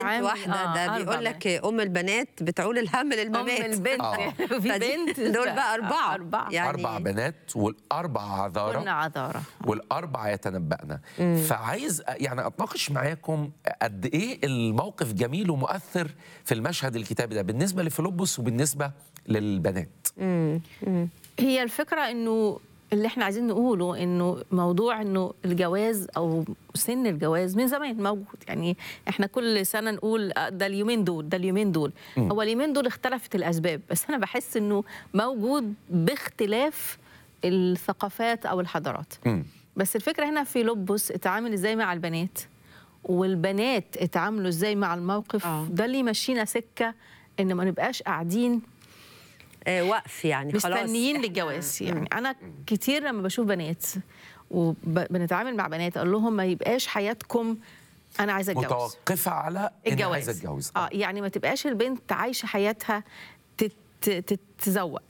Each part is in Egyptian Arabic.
عامل- واحده آه، ده أربع بيقول لك ام البنات بتعول الهم ام للممات البنت آه. في فدي- بنت دول بقى اربعه اربعه يعني اربع بنات والاربع عذاره كنا عذاره والاربع يتنبأنا فعايز يعني اتناقش معاكم قد ايه الموقف جميل ومؤثر في المشهد الكتابي ده بالنسبه لفيلبس وبالنسبه للبنات هي الفكره انه اللي احنا عايزين نقوله انه موضوع انه الجواز او سن الجواز من زمان موجود يعني احنا كل سنه نقول آه، ده اليومين دول ده اليومين دول هو اليومين دول اختلفت الاسباب بس انا بحس انه موجود باختلاف الثقافات او الحضارات مم. بس الفكره هنا في لبس اتعامل ازاي مع البنات والبنات اتعاملوا ازاي مع الموقف آه. ده اللي يمشينا سكه ان ما نبقاش قاعدين آه وقف يعني خلاص مستنيين إحنا- للجواز يعني انا كتير لما بشوف بنات وبنتعامل مع بنات اقول لهم ما يبقاش حياتكم انا عايزه اتجوز متوقفه على ان الجواز عايزه اتجوز اه يعني ما تبقاش البنت عايشه حياتها تت- تتزوق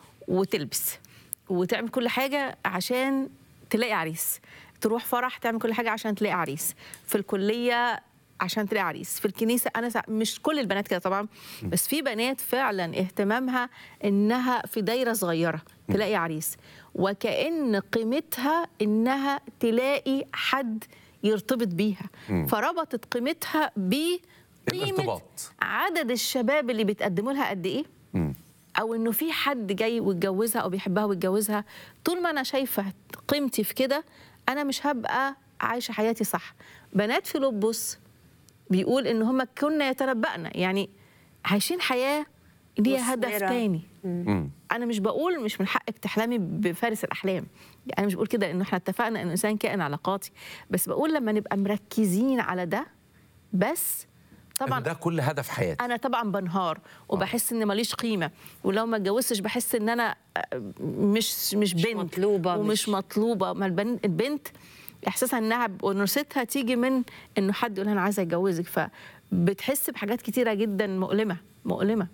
وتلبس وتعمل كل حاجه عشان تلاقي عريس تروح فرح تعمل كل حاجه عشان تلاقي عريس في الكليه عشان تلاقي عريس في الكنيسه انا سا... مش كل البنات كده طبعا بس في بنات فعلا اهتمامها انها في دايره صغيره تلاقي عريس وكأن قيمتها انها تلاقي حد يرتبط بيها فربطت قيمتها بقيمه الارتباط. عدد الشباب اللي بتقدموا لها قد ايه مم. او انه في حد جاي ويتجوزها او بيحبها ويتجوزها طول ما انا شايفه قيمتي في كده انا مش هبقى عايشه حياتي صح بنات في لبس بيقول ان هم كنا يتنبأنا يعني عايشين حياه ليها هدف مثمرة. تاني مم. انا مش بقول مش من حقك تحلمي بفارس الاحلام انا مش بقول كده انه احنا اتفقنا ان الانسان كائن علاقاتي بس بقول لما نبقى مركزين على ده بس طبعا طبعا ده كل هدف حياتي انا طبعا بنهار وبحس ان ماليش قيمه ولو ما اتجوزتش بحس ان انا آه، مش مش بنت مطلوبة، ومش مش- مطلوبه ما البن- البنت احساسها انها ونوستها تيجي من انه حد يقول انا عايزه اتجوزك فبتحس بحاجات كتيره جدا مؤلمه مؤلمه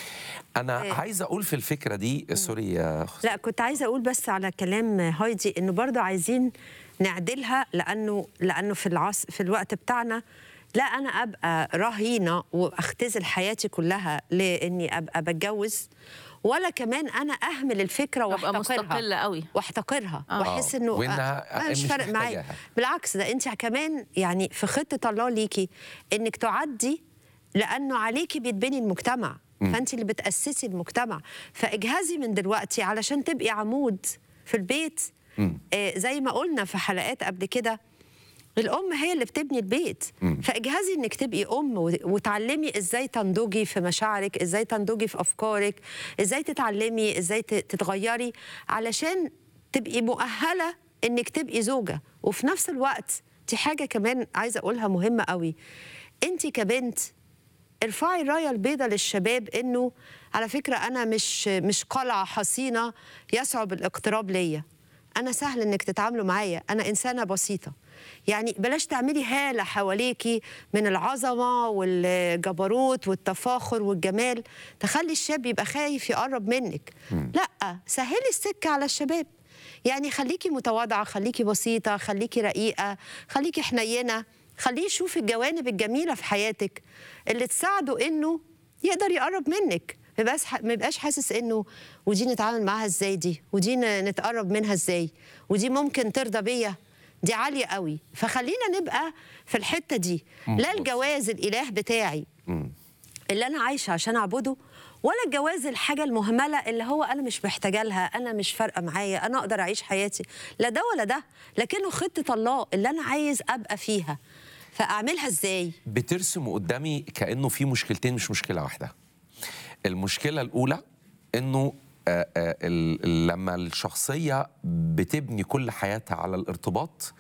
انا إيه. عايز اقول في الفكره دي سوري يا أخت. لا كنت عايزه اقول بس على كلام هايدي انه برضو عايزين نعدلها لانه لانه في العصر في الوقت بتاعنا لا انا ابقى رهينه واختزل حياتي كلها لاني ابقى بتجوز ولا كمان انا اهمل الفكره ابقى واحتقرها مستقله قوي واحتقرها آه. واحس آه. انه وإنها أنا مش مش فارق معايا محتاجاها. بالعكس ده انت كمان يعني في خطه الله ليكي انك تعدي لانه عليكي بيتبني المجتمع فانت اللي بتاسسي المجتمع فاجهزي من دلوقتي علشان تبقي عمود في البيت آه زي ما قلنا في حلقات قبل كده الام هي اللي بتبني البيت فاجهزي انك تبقي ام و- وتعلمي ازاي تنضجي في مشاعرك ازاي تنضجي في افكارك ازاي تتعلمي ازاي ت- تتغيري علشان تبقي مؤهله انك تبقي زوجه وفي نفس الوقت دي حاجه كمان عايزه اقولها مهمه قوي انت كبنت ارفعي الرايه البيضاء للشباب انه على فكره انا مش مش قلعه حصينه يصعب الاقتراب ليا انا سهل انك تتعاملوا معايا انا انسانه بسيطه يعني بلاش تعملي هاله حواليكي من العظمه والجبروت والتفاخر والجمال تخلي الشاب يبقى خايف يقرب منك لا سهلي السكه على الشباب يعني خليكي متواضعه خليكي بسيطه خليكي رقيقه خليكي حنينه خليه يشوف الجوانب الجميله في حياتك اللي تساعده انه يقدر يقرب منك ما يبقاش ما يبقاش حاسس انه ودي نتعامل معاها ازاي دي ودي ن- نتقرب منها ازاي ودي ممكن ترضى بيا دي عاليه قوي فخلينا نبقى في الحته دي لا الجواز الاله بتاعي اللي انا عايشه عشان اعبده ولا الجواز الحاجه المهمله اللي هو انا مش محتاجه لها انا مش فارقه معايا انا اقدر اعيش حياتي لا ده ولا ده لكنه خطه الله اللي انا عايز ابقى فيها فاعملها ازاي بترسم قدامي كانه في مشكلتين مش مشكله واحده المشكله الاولى انه آه، آه، ال- لما الشخصيه بتبني كل حياتها على الارتباط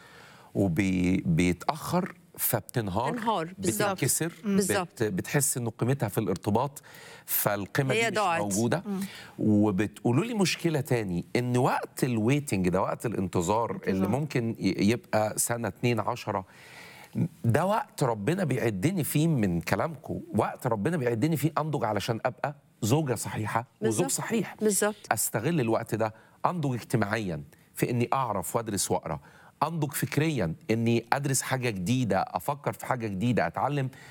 وبيتاخر فبتنهار تنهار، بالظبط. بتنكسر بالظبط. بت بتحس انه قيمتها في الارتباط فالقيمه هي دي مش ضاعت. موجوده وبتقولوا لي مشكله تاني ان وقت الويتنج ده وقت الانتظار اللي ممكن ي- يبقى سنه 2 10 ده وقت ربنا بيعدني فيه من كلامكم وقت ربنا بيعدني فيه انضج علشان ابقى زوجه صحيحه وزوج بالظبط. صحيح بالظبط. استغل الوقت ده انضج اجتماعيا في اني اعرف وادرس واقرا انضج فكريا اني ادرس حاجه جديده افكر في حاجه جديده اتعلم